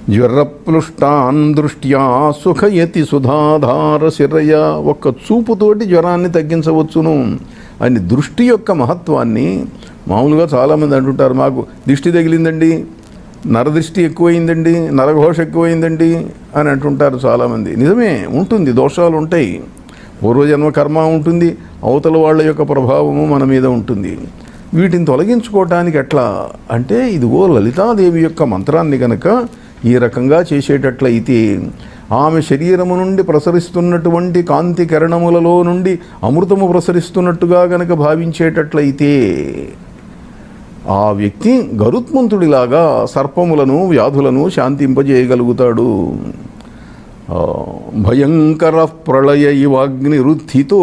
జ్వరప్లుష్టాన్ దృష్ట్యా సుఖయతి సుధాధార శిరయ ఒక్క చూపుతోటి జ్వరాన్ని తగ్గించవచ్చును అని దృష్టి యొక్క మహత్వాన్ని మామూలుగా చాలామంది అంటుంటారు మాకు దిష్టి తగిలిందండి నరదృష్టి ఎక్కువైందండి నరఘోష ఎక్కువైందండి అని అంటుంటారు చాలామంది నిజమే ఉంటుంది దోషాలు ఉంటాయి పూర్వజన్మ కర్మ ఉంటుంది అవతల వాళ్ళ యొక్క ప్రభావము మన మీద ఉంటుంది వీటిని తొలగించుకోవటానికి ఎట్లా అంటే ఇదిగో లలితాదేవి యొక్క మంత్రాన్ని గనక ఈ రకంగా చేసేటట్లయితే ఆమె శరీరము నుండి ప్రసరిస్తున్నటువంటి కాంతి కిరణములలో నుండి అమృతము ప్రసరిస్తున్నట్టుగా గనక భావించేటట్లయితే ఆ వ్యక్తి గరుత్మంతుడిలాగా సర్పములను వ్యాధులను శాంతింపజేయగలుగుతాడు ఆ, భయంకర ప్రళయ ఇవాగ్నిరుత్థితో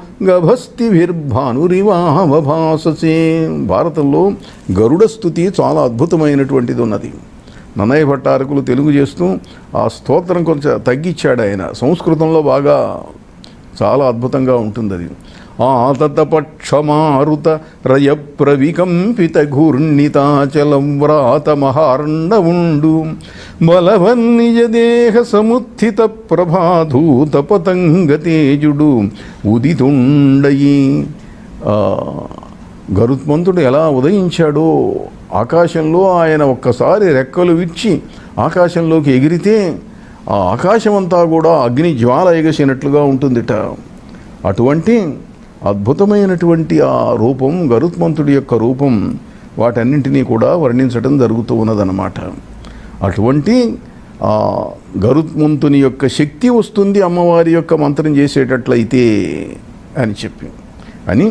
గభస్తిభిర్భానురివాహభాససే భారతంలో గరుడ స్థుతి చాలా అద్భుతమైనటువంటిది ఉన్నది నన్నయ్య భట్టారకులు తెలుగు చేస్తూ ఆ స్తోత్రం కొంచెం తగ్గించాడు ఆయన సంస్కృతంలో బాగా చాలా అద్భుతంగా ఉంటుంది అది ఆతతపక్షమారుత రయ ప్రవికంపిత ఘూర్ణితాచలం వ్రాత మహార్ణవుండు బలవన్నిజ దేహ సముత్థిత ప్రభాధూత పతంగ తేజుడు ఉదితుండయి ఆ, గరుత్మంతుడు ఎలా ఉదయించాడో ఆకాశంలో ఆయన ఒక్కసారి రెక్కలు విచ్చి ఆకాశంలోకి ఎగిరితే ఆ ఆకాశమంతా కూడా అగ్ని జ్వాల ఎగసినట్లుగా ఉంటుందిట అటువంటి అద్భుతమైనటువంటి ఆ రూపం గరుత్మంతుడి యొక్క రూపం వాటన్నింటినీ కూడా వర్ణించడం జరుగుతూ ఉన్నదన్నమాట అటువంటి ఆ గరుత్మంతుని యొక్క శక్తి వస్తుంది అమ్మవారి యొక్క మంత్రం చేసేటట్లయితే అని చెప్పి అని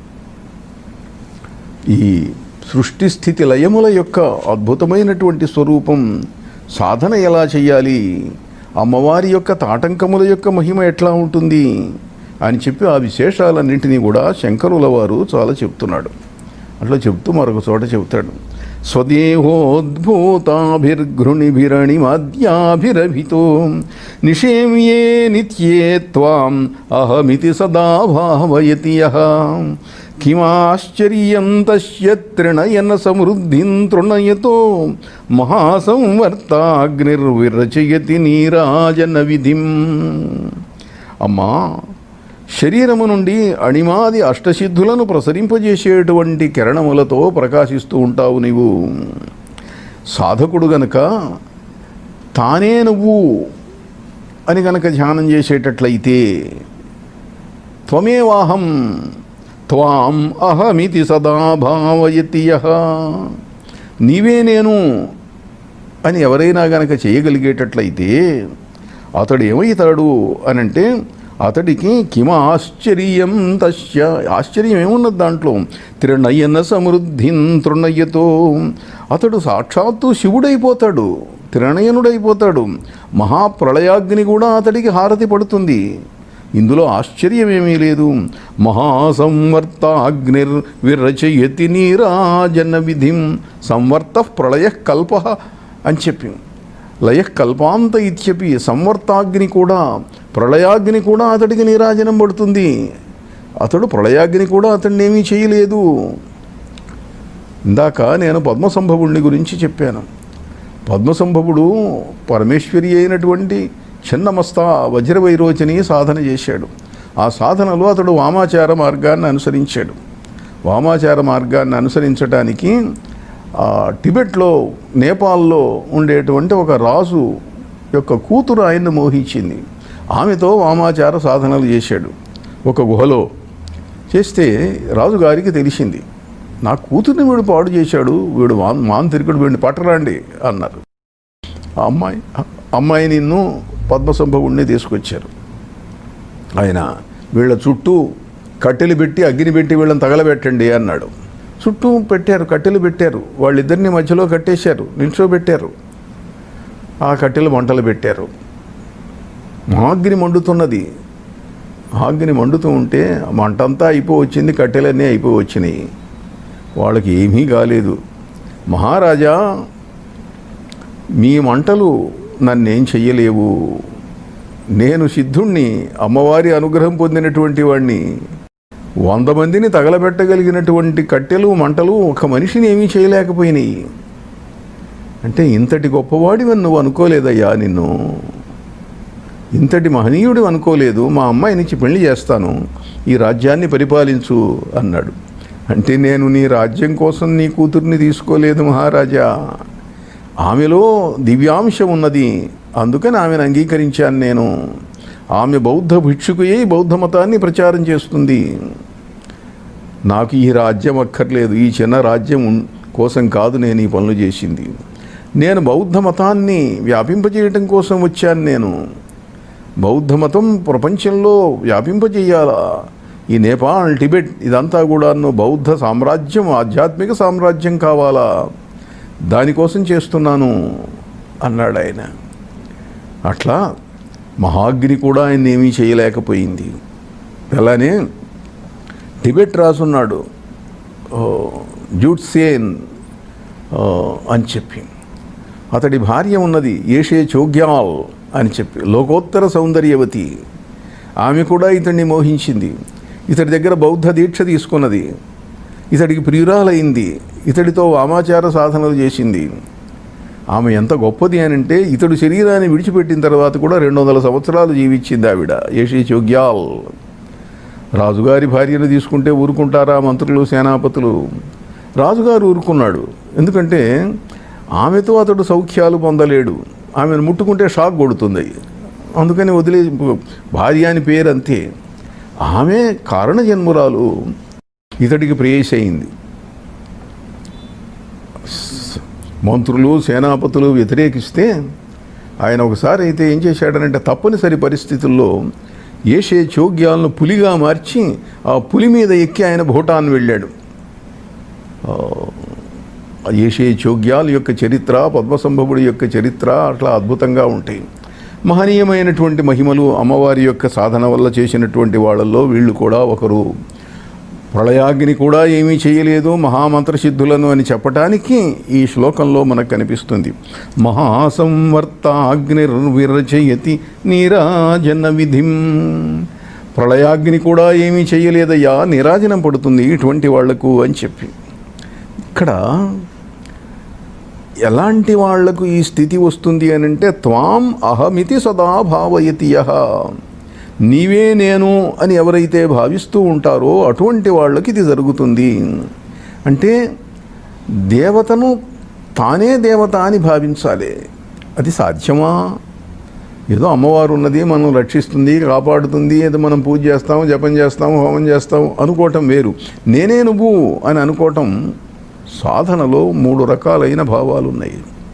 ఈ సృష్టి స్థితి లయముల యొక్క అద్భుతమైనటువంటి స్వరూపం సాధన ఎలా చేయాలి అమ్మవారి యొక్క తాటంకముల యొక్క మహిమ ఎట్లా ఉంటుంది అని చెప్పి ఆ విశేషాలన్నింటినీ కూడా శంకరుల వారు చాలా చెప్తున్నాడు అట్లా చెప్తూ మరొక చోట చెబుతాడు స్వదేహోద్భూతాభిర్ఘృణిభిరణిమాద్యాభిరభితో నిషేమ్యే నిత్యే త్వాం అహమితి సదా భావయతి యః కిమాశ్చర్యం తస్య త్రిణయన సమృద్ధిం తృణయతో మహాసంవర్తాగ్నిర్విరచయతి నీరాజన విధిం అమ్మా శరీరము నుండి అణిమాది అష్టసిద్ధులను ప్రసరింపజేసేటువంటి కిరణములతో ప్రకాశిస్తూ ఉంటావు నీవు సాధకుడు గనక తానే నువ్వు అని గనక ధ్యానం చేసేటట్లయితే త్వమేవాహం త్వాం అహమితి సదా భావయతి యః నీవే నేను అని ఎవరైనా గనక చేయగలిగేటట్లయితే అతడు ఏమవుతాడు అని అంటే అతడికి కిమ ఆశ్చర్యం తస్య ఆశ్చర్యం ఏమున్నది దాంట్లో త్రినయన సమృద్ధిం తృణయ్యతో అతడు సాక్షాత్తు శివుడైపోతాడు త్రినయనుడైపోతాడు మహాప్రళయాగ్ని కూడా అతడికి హారతి పడుతుంది ఇందులో ఆశ్చర్యమేమీ లేదు మహాసంవర్త అగ్నిర్ విరచయతి నీరాజన విధిం సంవర్త ప్రళయ కల్ప అని చెప్పి లయ కల్పాంత ఇత్యపి సంవర్తాగ్ని కూడా ప్రళయాగ్ని కూడా అతడికి నీరాజనం పడుతుంది అతడు ప్రళయాగ్ని కూడా అతడిని ఏమీ చేయలేదు ఇందాక నేను పద్మసంభవుడిని గురించి చెప్పాను పద్మసంభవుడు పరమేశ్వరి అయినటువంటి చిన్నమస్తా వజ్రవైరోచని సాధన చేశాడు ఆ సాధనలో అతడు వామాచార మార్గాన్ని అనుసరించాడు వామాచార మార్గాన్ని అనుసరించడానికి ఆ, టిబెట్లో నేపాల్లో ఉండేటువంటి ఒక రాజు యొక్క కూతురు ఆయన్ని మోహించింది ఆమెతో వామాచార సాధనలు చేశాడు ఒక గుహలో చేస్తే రాజుగారికి తెలిసింది నా కూతుర్ని వీడు పాడు చేశాడు వీడు మా మాంత్రికుడు వీడిని పట్టరండి అన్నారు ఆ అమ్మాయి ఆ అమ్మాయి నిన్ను పద్మసంభవుణ్ణి తీసుకొచ్చారు ఆయన వీళ్ళ చుట్టూ కట్టెలు పెట్టి అగ్ని పెట్టి వీళ్ళని తగలబెట్టండి అన్నాడు చుట్టూ పెట్టారు కట్టెలు పెట్టారు వాళ్ళిద్దరిని మధ్యలో కట్టేశారు నిల్చోబెట్టారు ఆ కట్టెలు మంటలు పెట్టారు మాగ్ని మండుతున్నది ఆగ్ని మండుతూ ఉంటే ఆ మంటంతా అయిపోయి వచ్చింది కట్టెలన్నీ అయిపోయి వచ్చినాయి వాళ్ళకి ఏమీ కాలేదు మహారాజా మీ మంటలు నన్నేం చెయ్యలేవు నేను సిద్ధుణ్ణి అమ్మవారి అనుగ్రహం పొందినటువంటి వాడిని వంద మందిని తగలబెట్టగలిగినటువంటి కట్టెలు మంటలు ఒక మనిషిని ఏమీ చేయలేకపోయినాయి అంటే ఇంతటి గొప్పవాడివని నువ్వు అనుకోలేదయ్యా నిన్ను ఇంతటి మహనీయుడు అనుకోలేదు మా అమ్మాయినిచ్చి పెళ్లి చేస్తాను ఈ రాజ్యాన్ని పరిపాలించు అన్నాడు అంటే నేను నీ రాజ్యం కోసం నీ కూతుర్ని తీసుకోలేదు మహారాజా ఆమెలో దివ్యాంశం ఉన్నది అందుకని ఆమెను అంగీకరించాను నేను ఆమె బౌద్ధ భిక్షుకుయే బౌద్ధ మతాన్ని ప్రచారం చేస్తుంది నాకు ఈ రాజ్యం అక్కర్లేదు ఈ చిన్న రాజ్యం ఉన్- కోసం కాదు నేను ఈ పనులు చేసింది నేను బౌద్ధ మతాన్ని వ్యాపింపజేయటం కోసం వచ్చాను నేను బౌద్ధ మతం ప్రపంచంలో వ్యాపింపజేయాలా ఈ నేపాల్ టిబెట్ ఇదంతా కూడాను బౌద్ధ సామ్రాజ్యం ఆధ్యాత్మిక సామ్రాజ్యం కావాలా దానికోసం చేస్తున్నాను అన్నాడు ఆయన అట్లా మహాగ్ని కూడా ఆయన ఏమీ చేయలేకపోయింది అలానే టిబెట్ రాసున్నాడు ఓ, జూట్సేన్ ఓ, అని చెప్పి అతడి భార్య ఉన్నది ఏషే చోగ్యాల్ అని చెప్పి లోకోత్తర సౌందర్యవతి ఆమె కూడా ఇతన్ని మోహించింది ఇతడి దగ్గర బౌద్ధ దీక్ష తీసుకున్నది ఇతడికి ప్రియురాలైంది ఇతడితో వామాచార సాధనలు చేసింది ఆమె ఎంత గొప్పది అని అంటే ఇతడు శరీరాన్ని విడిచిపెట్టిన తర్వాత కూడా రెండు వందల సంవత్సరాలు జీవించింది ఆవిడ ఏషే చోగ్యాల్ రాజుగారి భార్యను తీసుకుంటే ఊరుకుంటారా మంత్రులు సేనాపతులు రాజుగారు ఊరుకున్నాడు ఎందుకంటే ఆమెతో అతడు సౌఖ్యాలు పొందలేడు ఆమెను ముట్టుకుంటే షాక్ కొడుతుంది అందుకని వదిలే భార్య అని పేరు అంతే ఆమె కారణ జన్మురాలు ఇతడికి ప్రేయసి అయింది మంత్రులు సేనాపతులు వ్యతిరేకిస్తే ఆయన ఒకసారి అయితే ఏం చేశాడనంటే తప్పనిసరి పరిస్థితుల్లో ఏషే చోగ్యాలను పులిగా మార్చి ఆ పులి మీద ఎక్కి ఆయన భూటాన్ వెళ్ళాడు ఆ, ఏషే చోగ్యాల యొక్క చరిత్ర పద్మసంభవుడి యొక్క చరిత్ర అట్లా అద్భుతంగా ఉంటాయి మహనీయమైనటువంటి మహిమలు అమ్మవారి యొక్క సాధన వల్ల చేసినటువంటి వాళ్ళల్లో వీళ్ళు కూడా ఒకరు ప్రళయాగ్ని కూడా ఏమీ చేయలేదు మహామంత్రసిద్ధులను అని చెప్పటానికి ఈ శ్లోకంలో మనకు కనిపిస్తుంది మహాసంవర్త అగ్నిర్విరచయతి నీరాజన విధిం ప్రళయాగ్ని కూడా ఏమీ చేయలేదయ్యా నీరాజనం పడుతుంది ఇటువంటి వాళ్లకు అని చెప్పి ఇక్కడ ఎలాంటి వాళ్లకు ఈ స్థితి వస్తుంది అని అంటే త్వాం అహమితి సదా భావయతి యః నీవే నేను అని ఎవరైతే భావిస్తూ ఉంటారో అటువంటి వాళ్ళకి ఇది జరుగుతుంది అంటే దేవతను తానే దేవత అని భావించాలి అది సాధ్యమా ఏదో అమ్మవారు ఉన్నది మనం రక్షిస్తుంది కాపాడుతుంది ఏదో మనం పూజ చేస్తాము జపం చేస్తాము హోమం చేస్తాము అనుకోవటం వేరు నేనే నువ్వు అని అనుకోవటం సాధనలో మూడు రకాలైన భావాలు ఉన్నాయి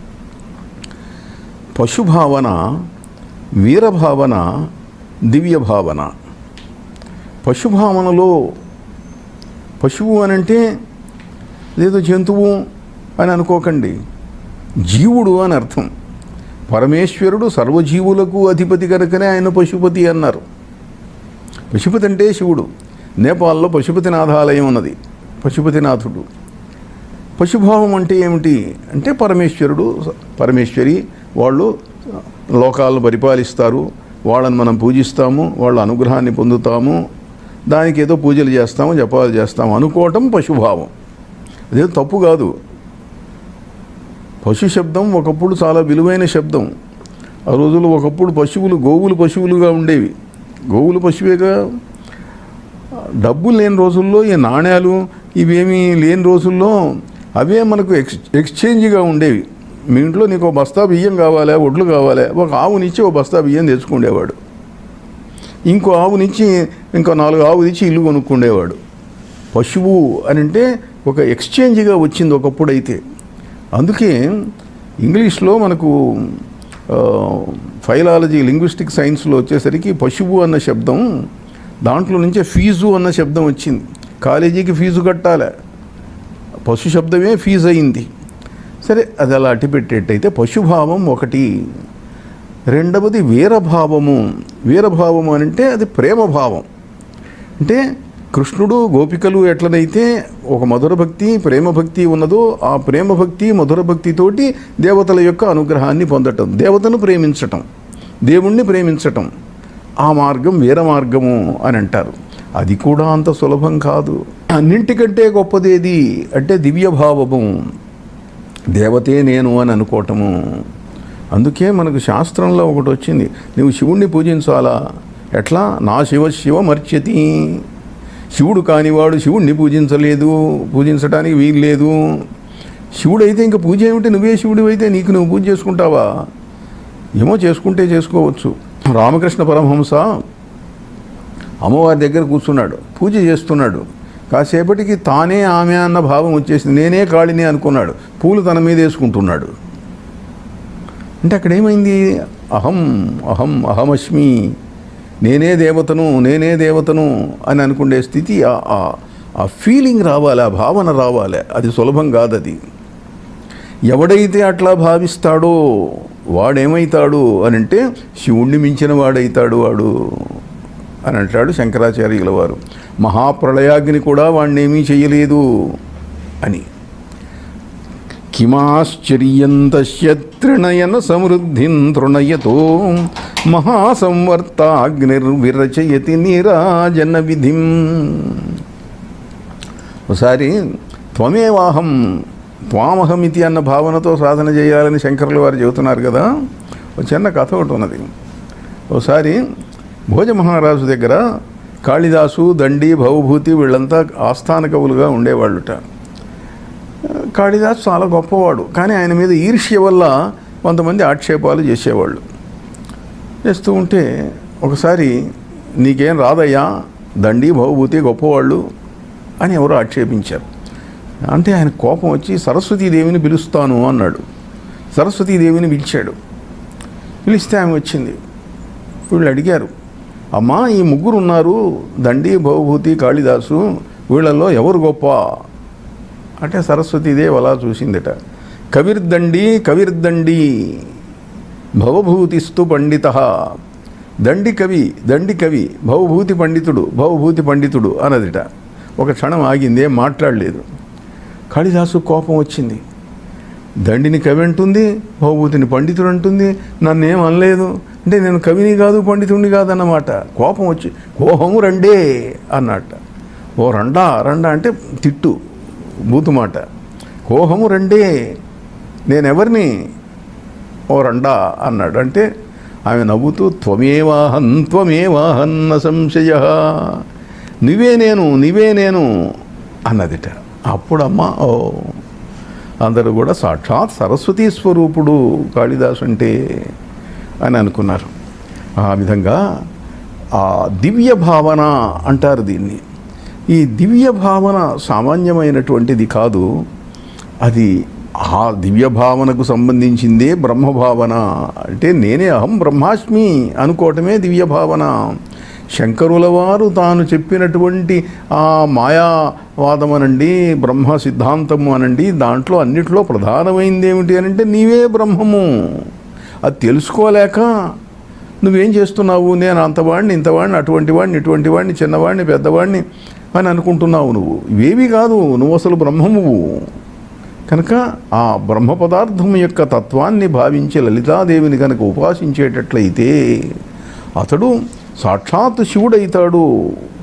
పశుభావన వీరభావన దివ్య భావన పశుభావనలో పశువు అనంటే లేదో జంతువు అని అనుకోకండి జీవుడు అని అర్థం పరమేశ్వరుడు సర్వజీవులకు అధిపతి కనుకనే ఆయన పశుపతి అన్నారు పశుపతి అంటే శివుడు నేపాల్లో పశుపతినాథాలయం ఉన్నది పశుపతినాథుడు పశుభావం అంటే ఏమిటి అంటే పరమేశ్వరుడు పరమేశ్వరి వాళ్ళు లోకాలను పరిపాలిస్తారు వాళ్ళని మనం పూజిస్తాము వాళ్ళ అనుగ్రహాన్ని పొందుతాము దానికి ఏదో పూజలు చేస్తాము జపాలు చేస్తాము అనుకోవటం పశుభావం అదేదో తప్పు కాదు పశు శబ్దం ఒకప్పుడు చాలా విలువైన శబ్దం ఆ రోజుల్లో ఒకప్పుడు పశువులు గోవులు పశువులుగా ఉండేవి గోవులు పశువేగా డబ్బులు లేని రోజుల్లో ఈ నాణ్యాలు ఇవేమీ లేని రోజుల్లో అవే మనకు ఎక్స్ ఎక్స్చేంజ్గా ఉండేవి మీ ఇంట్లో నీకు ఒక బస్తా బియ్యం కావాలా ఒడ్లు కావాలా ఒక ఆవునిచ్చి ఒక బస్తా బియ్యం తెచ్చుకునేవాడు ఇంకో ఆవునిచ్చి ఇంకో నాలుగు ఆవునిచ్చి ఇల్లు కొనుక్కుండేవాడు పశువు అని అంటే ఒక ఎక్స్చేంజ్గా వచ్చింది ఒకప్పుడైతే అందుకే ఇంగ్లీష్లో మనకు ఆ, ఫైలాలజీ లింగ్విస్టిక్ సైన్స్లో వచ్చేసరికి పశువు అన్న శబ్దం దాంట్లో నుంచే ఫీజు అన్న శబ్దం వచ్చింది కాలేజీకి ఫీజు కట్టాలి పశు శబ్దమే ఫీజు అయింది సరే అది అలా అట్టిపెట్టేట్టయితే పశుభావం ఒకటి రెండవది వీరభావము వీరభావము అని అంటే అది ప్రేమభావం అంటే కృష్ణుడు గోపికలు ఎట్లనైతే ఒక మధుర భక్తి ప్రేమ భక్తి ఉన్నదో ఆ ప్రేమ భక్తి మధుర భక్తితోటి దేవతల యొక్క అనుగ్రహాన్ని పొందటం దేవతను ప్రేమించటం దేవుణ్ణి ప్రేమించటం ఆ మార్గం వీర మార్గము అని అంటారు అది కూడా అంత సులభం కాదు అన్నింటికంటే గొప్పదేది అంటే దివ్య భావము దేవతే నేను అని అనుకోవటము అందుకే మనకు శాస్త్రంలో ఒకటి వచ్చింది నువ్వు శివుణ్ణి పూజించాలా ఎట్లా నా శివ శివమర్చతి శివుడు కానివాడు శివుణ్ణి పూజించలేదు పూజించడానికి వీలు లేదు శివుడైతే ఇంకా పూజ ఏమిటి నువ్వే శివుడు అయితే నీకు నువ్వు పూజ చేసుకుంటావా ఏమో చేసుకుంటే చేసుకోవచ్చు రామకృష్ణ పరమహంస అమ్మవారి దగ్గర కూర్చున్నాడు పూజ చేస్తున్నాడు కాసేపటికి తానే ఆమె అన్న భావం వచ్చేసింది నేనే కాళిని అనుకున్నాడు పూలు తన మీద వేసుకుంటున్నాడు అంటే అక్కడ ఏమైంది అహం అహం అహమస్మి నేనే దేవతను నేనే దేవతను అని అనుకునే స్థితి ఆ- ఆ- ఆ ఫీలింగ్ రావాలి ఆ భావన రావాలి అది సులభం కాదు అది ఎవడైతే అట్లా భావిస్తాడో వాడేమవుతాడు అని అంటే శివుణ్ణి మించిన వాడైతాడు వాడు అని అంటాడు శంకరాచార్యుల వారు మహాప్రళయాగ్ని కూడా వాడిని ఏమీ చెయ్యలేదు అని కిమాశ్చర్యంతస్య తృణయన సమృద్ధిం తృణయతో మహాసంవర్తాగ్నిర్విరచయతి నీరాజన విధిం ఒకసారి త్వమేవాహం త్వామహమితి అన్న భావనతో సాధన చేయాలని శంకరుల వారు చెబుతున్నారు కదా ఒక చిన్న కథ ఒకటి ఉన్నది ఒకసారి భోజ మహారాజు దగ్గర కాళిదాసు దండి భవభూతి వీళ్ళంతా ఆస్థాన కవులుగా ఉండేవాళ్ళుట కాళిదాసు చాలా గొప్పవాడు కానీ ఆయన మీద ఈర్ష్య వల్ల కొంతమంది ఆక్షేపాలు చేసేవాళ్ళు చేస్తూ ఉంటే ఒకసారి నీకేం రాదయ్యా దండి భవభూతి గొప్పవాళ్ళు అని ఎవరో ఆక్షేపించారు అంటే ఆయన కోపం వచ్చి సరస్వతీదేవిని పిలుస్తాను అన్నాడు సరస్వతీదేవిని పిలిచాడు పిలిస్తే ఆమె వచ్చింది వీళ్ళు అడిగారు అమ్మా ఈ ముగ్గురు ఉన్నారు దండి భవభూతి కాళిదాసు వీళ్ళల్లో ఎవరు గొప్ప అంటే సరస్వతీదేవి అలా చూసిందట కవిర్దండి కవిర్దండి భవభూతిస్తు పండిత దండి కవి దండి కవి భవభూతి పండితుడు భవభూతి పండితుడు అన్నదిట ఒక క్షణం ఆగింది ఏం మాట్లాడలేదు కాళిదాసు కోపం వచ్చింది దండిని కవి అంటుంది భవభూతిని పండితుడు అంటుంది నన్ను ఏం అనలేదు అంటే నేను కవిని కాదు పండితుడిని కాదన్నమాట కోపం వచ్చి కోహము రండే అన్నట్ట ఓ రండా రండా అంటే తిట్టు బూతు మాట కోహము రండే నేనెవరిని ఓ రండా అన్నాడు అంటే ఆమె నవ్వుతూ త్వమేవాహన్ త్వమేవాహన్న సంశయ నువ్వే నేను నీవే నేను అన్నదిట అప్పుడమ్మా ఓ అందరూ కూడా సాక్షాత్ సరస్వతీ స్వరూపుడు కాళిదాసు అంటే అని అనుకున్నారు ఆ విధంగా ఆ దివ్య భావన అంటారు దీన్ని ఈ దివ్య భావన సామాన్యమైనటువంటిది కాదు అది ఆ దివ్య భావనకు సంబంధించిందే బ్రహ్మభావన అంటే నేనే అహం బ్రహ్మాస్మి అనుకోవటమే దివ్య భావన శంకరుల వారు తాను చెప్పినటువంటి ఆ మాయావాదం అనండి బ్రహ్మ సిద్ధాంతము అనండి దాంట్లో అన్నిట్లో ప్రధానమైంది ఏమిటి అని అంటే నీవే బ్రహ్మము అది తెలుసుకోలేక నువ్వేం చేస్తున్నావు నేను అంతవాడిని ఇంతవాడిని అటువంటి వాడిని ఇటువంటి వాడిని చిన్నవాడిని పెద్దవాడిని అని అనుకుంటున్నావు నువ్వు ఇవేవి కాదు నువ్వు అసలు బ్రహ్మమువు కనుక ఆ బ్రహ్మ పదార్థం యొక్క తత్వాన్ని భావించి లలితాదేవిని కనుక ఉపాసించేటట్లయితే అతడు సాక్షాత్ శివుడైతాడు